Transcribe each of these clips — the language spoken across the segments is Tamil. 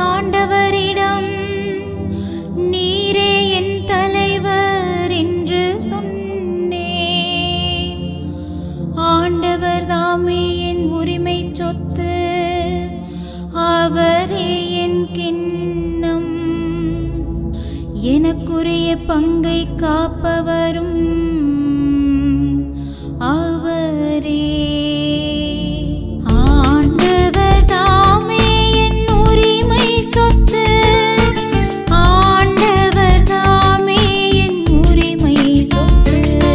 ஆண்டவரிடம் நீரே என் தலைவர் என்று சொன்னேன் ஆண்டவர் தாமே என் உரிமை சொத்து அவரே என் கிண்ணம் எனக்குரிய பங்கை காப்பவரும் அவரே ஆண்டவர் தாமே என் உரிமை சொத்து ஆண்டவர் தாமே என் உரிமை சொத்து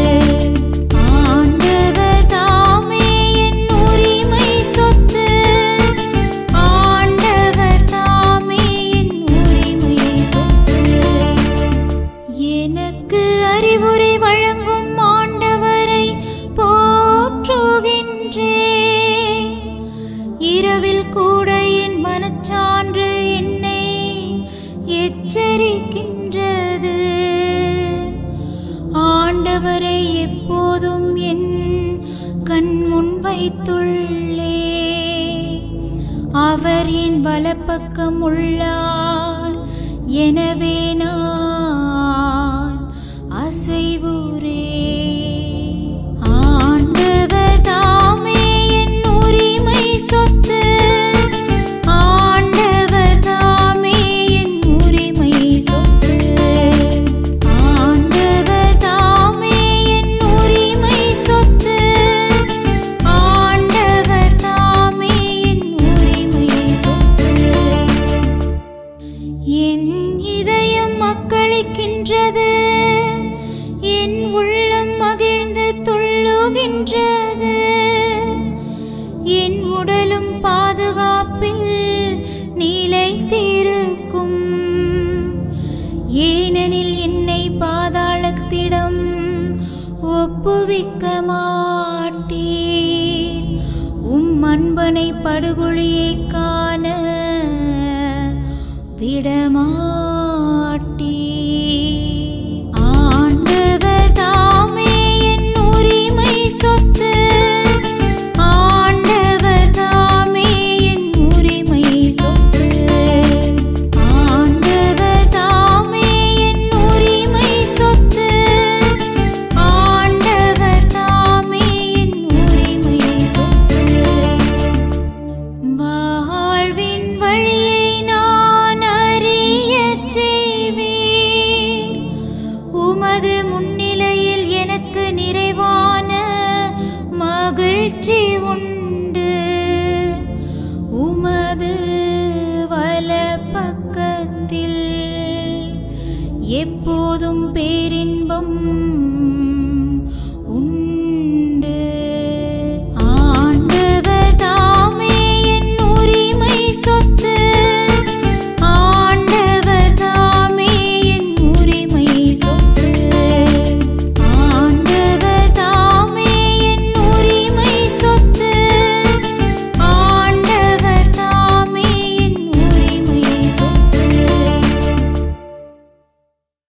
ஆண்டவர் தாமே என் உரிமை சொத்து ஆண்டவர் தாமே என் உரிமை சொத்து எனக்கு அறிவுரை வழங்கும் ஆண்டவரை போற்றுகின்றே இரவில் கூட என் மனச்சான்று என்னை எச்சரிக்கின்றது ஆண்டவரை எப்போதும் என் கண் முன் வைத்துள்ளே அவர் என் வலப்பக்கம் உள்ளார் எனவே நான் அசைவுரே ஆண்டவர் தாமே என் உரிமை சொத்து ஆண்டவர் தாமே என் உரிமை சொத்து ஆண்டவர் தாமே என் உரிமை சொத்து ஆண்டவர் தாமே என் உரிமை சொத்து என் இதயம் மக்களிக்கின்றது என் உள்ளம் மகிழ்ந்து துள்ளுகின்றது என் உடலும் பாதுகாப்பில் நிலைத்திருக்கும் ஏனெனில் என்னை பாதாளத்திடம் ஒப்புவிக்க மாட்டீர் உம் அன்பனை படுகொழியை காண விடமாட்டீர் ஆண்டவர் தாமே என் உரிமை சொத்து ஆண்டவர் தாமே என் உரிமை சொத்து ஆண்டவர் தாமே என் உரிமை சொத்து ஆண்டவர் தாமே என் உரிமை சொத்து வாழ்வின் வழியை நான் அறியச் செய்வேன் உமது முன்னிலையில் எனக்கு நிறைவான மகிழ்ச்சி உண்டு உமது வல பக்கத்தில் எப்போதும் பேரின்பம்